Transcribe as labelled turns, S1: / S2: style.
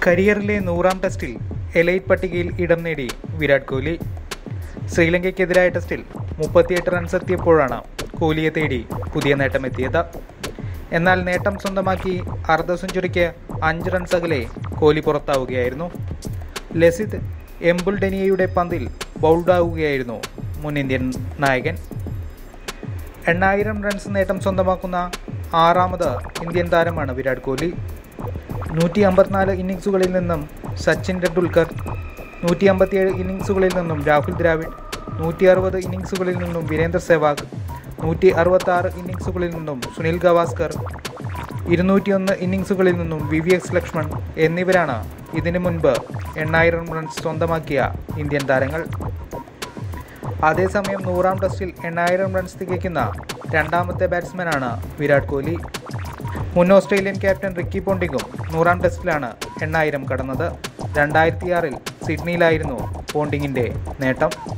S1: കരിയറിലെ നൂറാം ടെസ്റ്റിൽ എലൈറ്റ് പട്ടികയിൽ ഇടം നേടി വിരാട് കോഹ്ലി ശ്രീലങ്കയ്ക്കെതിരായ ടെസ്റ്റിൽ മുപ്പത്തിയെട്ട് റൺസ് എത്തിയപ്പോഴാണ് കോഹ്ലിയെ തേടി പുതിയ നേട്ടമെത്തിയത് എന്നാൽ നേട്ടം സ്വന്തമാക്കി അർദ്ധ സെഞ്ചുറിക്ക് അഞ്ച് റൺസ് അകലെ കോഹ്ലി പുറത്താവുകയായിരുന്നു ലസിത് എംബുൾ ഡെനിയയുടെ പന്തിൽ ബൗൾഡാവുകയായിരുന്നു മുൻ ഇന്ത്യൻ നായകൻ എണ്ണായിരം റൺസ് നേട്ടം സ്വന്തമാക്കുന്ന ആറാമത് ഇന്ത്യൻ താരമാണ് വിരാട് കോഹ്ലി നൂറ്റി അമ്പത്തിനാല് ഇന്നിങ്സുകളിൽ നിന്നും സച്ചിൻ ടെണ്ടുൽക്കർ നൂറ്റി അമ്പത്തിയേഴ് ഇന്നിങ്സുകളിൽ നിന്നും രാഹുൽ ദ്രാവിഡ് നൂറ്റി അറുപത് ഇന്നിങ്സുകളിൽ നിന്നും വീരേന്ദർ സെവാഗ് നൂറ്റി അറുപത്തി ആറ് ഇന്നിങ്സുകളിൽ നിന്നും സുനിൽ ഗവാസ്കർ ഇരുന്നൂറ്റിയൊന്ന് ഇന്നിങ്സുകളിൽ നിന്നും വി വി എക്സ് ലക്ഷ്മൺ എന്നിവരാണ് ഇതിനു മുൻപ് എണ്ണായിരം റൺസ് സ്വന്തമാക്കിയ ഇന്ത്യൻ താരങ്ങൾ അതേസമയം നൂറാം ടെസ്റ്റിൽ എണ്ണായിരം റൺസ് തികയ്ക്കുന്ന രണ്ടാമത്തെ ബാറ്റ്സ്മാനാണ് വിരാട് കോഹ്ലി മുൻ ഓസ്ട്രേലിയൻ ക്യാപ്റ്റൻ റിക്കി പോണ്ടിങ്ങും നൂറാം ടെസ്റ്റിലാണ് എണ്ണായിരം കടന്നത് രണ്ടായിരത്തിയാറിൽ സിഡ്നിയിലായിരുന്നു പോണ്ടിങ്ങിൻ്റെ നേട്ടം